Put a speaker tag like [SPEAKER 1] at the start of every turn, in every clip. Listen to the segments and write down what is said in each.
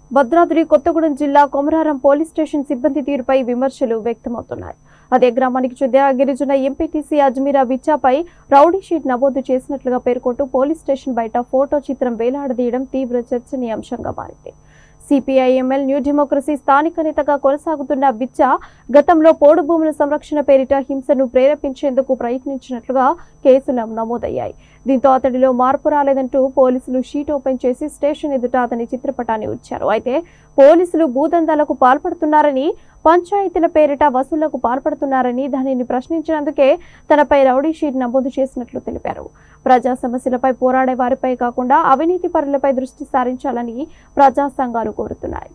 [SPEAKER 1] భద్రాద్రి కొత్తగూడెం జిల్లా Komararam police station సిబ్బంది తీరుపై విమర్శలు వ్యక్తమవుతున్నాయి అదే గ్రామానికి చెందిన గిరిజన ఎంపీటీసీ అజ్మీరా బిచ్చాపై రౌడీ షీట్ నమోదు చేసినట్లుగా పేర్కొంటూ పోలీస్ స్టేషన్ బయట ఫోటో చిత్రం వేలాడదీయడం తీవ్ర చర్చనీయాంశంగా మారింది సిపిఐఎంఎల్ న్యూ డెమోక్రసీ స్థానిక నేతగా కొనసాగుతున్న బిచ్చ గతంలో పోడు భూముల సంరక్షణ పేరిట హింసను ప్రేరేపించేందుకు ప్రయత్నించినట్లుగా కేసులు నమోదయ్యాయి దీంతో అతడిలో మార్పు రాలేదంటూ పోలీసులు షీట్ ఓపెన్ చేసి స్టేషన్ ఎదుట అతని చిత్రపటాన్ని ఉంచారు అయితే పోలీసులు భూదందాలకు పాల్పడుతున్నారని పంచాయతీల పేరిట వసూళ్లకు పాల్పడుతున్నారని దానిని ప్రశ్నించినందుకే తనపై రౌడీ షీట్ నమోదు చేసినట్లు తెలిపారు ప్రజా సమస్యలపై పోరాడే వారిపై కాకుండా అవినీతి పరులపై దృష్టి సారించాలని ప్రజా సంఘాలు కోరుతున్నాయి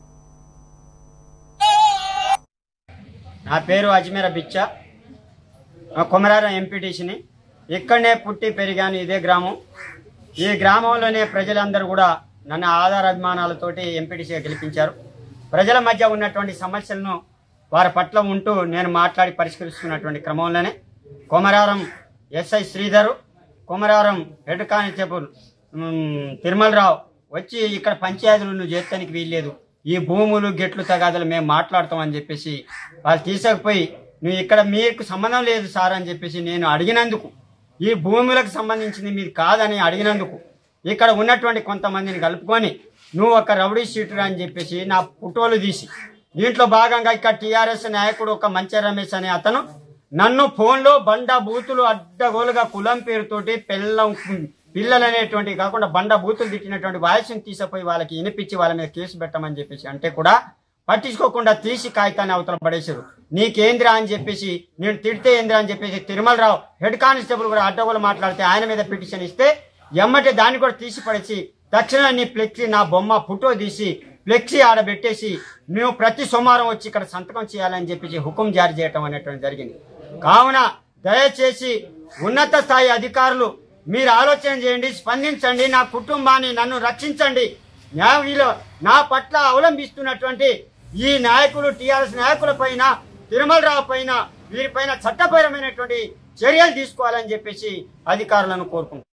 [SPEAKER 2] నా పేరు అజ్మీర బిచ్చ ఆ కొమరారం ఎంపీటీసీని ఇక్కడనే పుట్టి పెరిగాను ఇదే గ్రామం ఈ గ్రామంలోనే ప్రజలందరూ కూడా నన్ను ఆధార అభిమానాలతోటి ఎంపీటీసీగా గెలిపించారు ప్రజల మధ్య ఉన్నటువంటి సమస్యలను వారి పట్ల ఉంటూ నేను మాట్లాడి పరిష్కరిస్తున్నటువంటి క్రమంలోనే Komararam SI Sridhar Komararam head constable um, Tirumalarao వచ్చి ఇక్కడ పంచాయతీలు నువ్వు చేస్తానికి వీల్లేదు ఈ భూములు గెట్లు తగాదలు మేము మాట్లాడతామని చెప్పేసి వాళ్ళు తీసుకుపోయి నువ్వు ఇక్కడ మీకు సంబంధం లేదు సార్ అని చెప్పేసి నేను అడిగినందుకు ఈ భూములకు సంబంధించింది మీది కాదని అడిగినందుకు ఇక్కడ ఉన్నటువంటి కొంతమందిని కలుపుకొని నువ్వు ఒక రౌడీ షీటర్ అని చెప్పేసి నా ఫోటోలు తీసి దీంట్లో భాగంగా ఇక్కడ టీఆర్ఎస్ నాయకుడు ఒక మంచి రమేష్ అనే అతను నన్ను ఫోన్లో బండ బూతులు అడ్డగోలుగా కులం పేరుతోటి పిల్లం పిల్లలు అనేటువంటి కాకుండా బండ బూతులు తిట్టినటువంటి వాయిస్ని తీసిపోయి వాళ్ళకి వినిపించి వాళ్ళ మీద కేసు పెట్టమని చెప్పేసి అంటే కూడా పట్టించుకోకుండా తీసి కాగితాన్ని అవతల పడేశారు నీకేంద్రా అని చెప్పేసి నేను తిడితే ఏంద్రా అని చెప్పేసి తిరుమలరావు హెడ్ కానిస్టేబుల్ కూడా అడ్డగోలు మాట్లాడితే ఆయన మీద పిటిషన్ ఇస్తే ఎమ్మటే దాన్ని కూడా తీసి పడేసి తక్షణం నీ ఫ్లెక్సీ నా బొమ్మ ఫోటో తీసి ఫ్లెక్సీ ఆడ పెట్టేసి నువ్వు ప్రతి సోమవారం వచ్చి ఇక్కడ సంతకం చేయాలని చెప్పేసి హుకుం జారీ చేయటం అనేటువంటి జరిగింది కావున దయచేసి ఉన్నత స్థాయి అధికారులు మీరు ఆలోచన చేయండి స్పందించండి నా కుటుంబాన్ని నన్ను రక్షించండి న్యాయంలో నా పట్ల అవలంబిస్తున్నటువంటి ఈ నాయకులు టిఆర్ఎస్ నాయకుల పైన తిరుమలరావు పైన వీరిపైన చట్టపరమైనటువంటి చర్యలు తీసుకోవాలని చెప్పేసి అధికారులను కోరుకుంటున్నాను